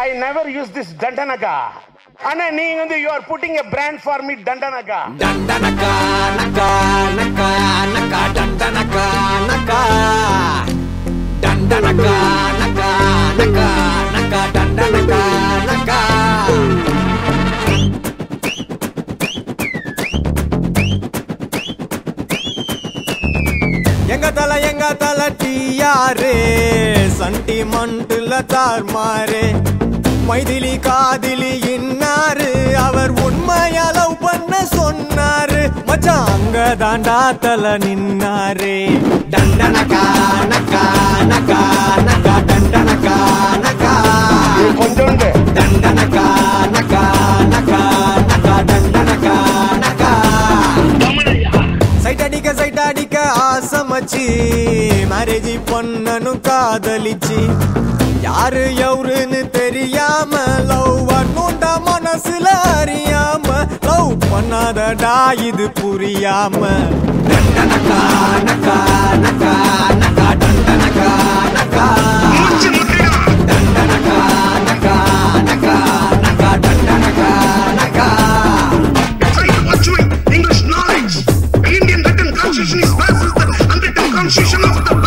I never use this தண்டனகா ஆனா நீங்க வந்து you are putting a brand for me தண்டனகா ದಂಡನಕ ನಕ ನಕ ನಕ ದಂಡನಕ ನಕ ದಂಡನಕ ನಕ ನಕ ನಕ ದಂಡನಕ ನಕ எங்க தல எங்க தல டியாரு சண்டி மண்டுல தார்மாரு மைதிலி காதிலி இன்னாரு அவர் உண்மையா லவ் பண்ண சொன்னாரு மச்சான் அங்க தாண்டா தல நின்னாரு டண்டனகா நகா நகா நகா டண்டனகா நகா இது கொஞ்சோண்டு டண்டனகா நகா நகா நகா டண்டனகா நகா சைட் அடிக்க சைட் அடிக்க ஆசமச்சு மேரேஜ் பண்ணனும் காதலிச்சு யாரு எவருன்னு தெரியாம லவ் பண்ணுண்டா மனசுல அறியாம லவ் பண்ணாதடா இது புரியாம டண்டனகா நகா நகா நகா டண்டனகா நகா டண்டனகா நகா நகா நகா டண்டனகா நகா Try to pursuing English knowledge. Indian written constitution is versus the unwritten constitution of the